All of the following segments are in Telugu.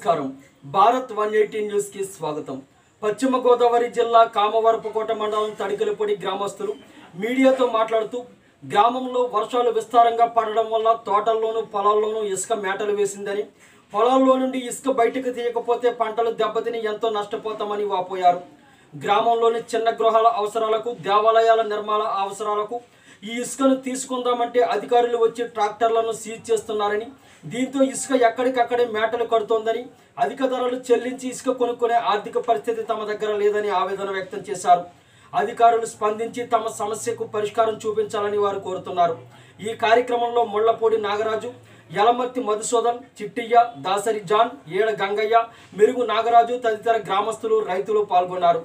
నమస్కారం భారత్ వన్ ఎయిటీ న్యూస్ కి స్వాగతం పశ్చిమ గోదావరి జిల్లా కామవరపుకోట మండలం తడికలపొడి గ్రామస్తులు మీడియాతో మాట్లాడుతూ గ్రామంలో వర్షాలు విస్తారంగా పడడం వల్ల తోటల్లోనూ పొలాల్లోనూ ఇసుక మేటలు వేసిందని పొలాల్లో నుండి ఇసుక బయటకు తీయకపోతే పంటలు దెబ్బతిని ఎంతో నష్టపోతామని వాపోయారు గ్రామంలోని చిన్న గృహాల అవసరాలకు దేవాలయాల నిర్మాణ అవసరాలకు ఈ ఇసుకను తీసుకుందామంటే అధికారులు వచ్చి ట్రాక్టర్లను సీజ్ చేస్తున్నారని దీంతో ఇసుక ఎక్కడికక్కడే మేటలు కడుతోందని అధిక ధరలు చెల్లించి ఇసుక కొనుక్కునే ఆర్థిక పరిస్థితి తమ దగ్గర లేదని ఆవేదన వ్యక్తం చేశారు అధికారులు స్పందించి తమ సమస్యకు పరిష్కారం చూపించాలని వారు కోరుతున్నారు ఈ కార్యక్రమంలో ముళ్లపూడి నాగరాజు యలమర్తి మధుసూదన్ చిట్టియ్య దాసరి జాన్ ఏడ గంగయ్య మెరుగు నాగరాజు తదితర గ్రామస్తులు రైతులు పాల్గొన్నారు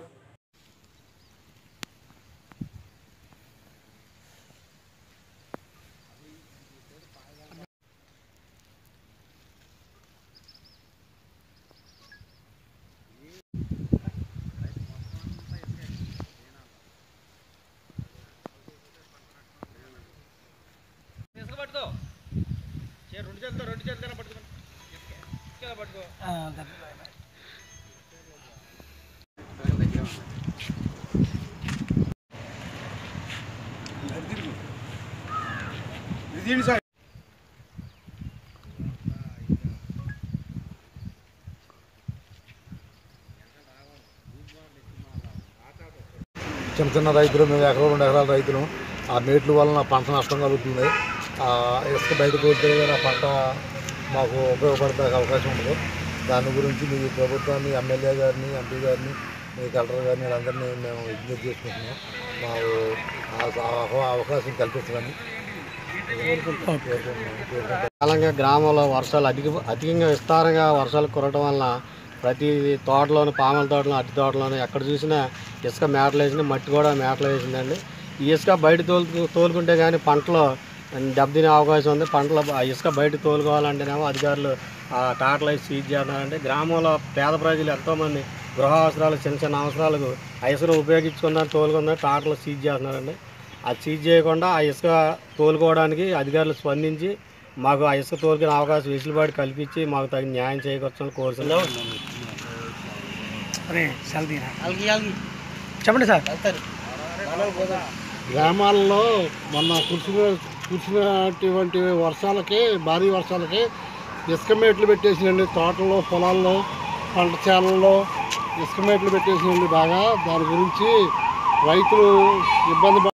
ఇసుక పట్టుకో చే రెండు చేతులతో రెండు చేతులతో పట్టుకో ఇసుక పట్టుకో చిన్న చిన్న రైతులు మేము ఎకరం రెండు ఎకరాల రైతులు ఆ మేట్ల వలన పంట నష్టం కలుగుతుంది ఆ ఇసుక బయటకు వస్తే ఆ పంట మాకు ఉపయోగపడే అవకాశం ఉండదు దాని గురించి మీ ప్రభుత్వాన్ని ఎమ్మెల్యే గారిని ఎంపీ గారిని మీ కలెక్టర్ గారిని వీళ్ళందరినీ మేము విజ్ఞప్తి చేసుకుంటున్నాం మాకు ఆ అవ- అవకాశం కల్పించమని కోరుకుంటున్నాం కాలంగా గ్రామంలో వర్షాలు అధిక అధికంగా విస్తారంగా వర్షాలు కురవడం వలన ప్రతి తోటలోను పామల తోటలో అట్టి తోటలోను ఎక్కడ చూసినా ఇసుక మేటలు వేసింది మట్టి కూడా మేటలు వేసిందండి ఈ ఇసుక బయట తోలు తోలుకుంటే కానీ పంటలో దెబ్బతినే అవకాశం ఉంది పంటలో ఆ ఇసుక బయట తోలుకోవాలంటేనేమో అధికారులు ఆ టాటలు వేసి సీజ్ చేస్తున్నారంటే గ్రామంలో పేద ప్రజలు ఎంతోమంది గృహ అవసరాలు చిన్న చిన్న అవసరాలకు ఆ ఇసుకను ఉపయోగించుకున్నారు తోలుకున్నారు టాటలు సీజ్ చేస్తున్నారండి అది సీజ్ చేయకుండా ఆ ఇసుక తోలుకోవడానికి అధికారులు స్పందించి మాకు ఆ ఇసుక తోలుకునే అవకాశం వెసులుబాటు కల్పించి మాకు తగిన న్యాయం చేయవచ్చని కోరుతున్నాం చెప్పండి సార్ గ్రామాల్లో మొన్న కురిసిన కురిసినటువంటి వర్షాలకి భారీ వర్షాలకి ఇసుక మేట్లు పెట్టేసినండి తోటల్లో పొలాల్లో పంట చేలల్లో ఇసుక మేట్లు పెట్టేసినండి బాగా దాని గురించి రైతులు ఇబ్బంది ప-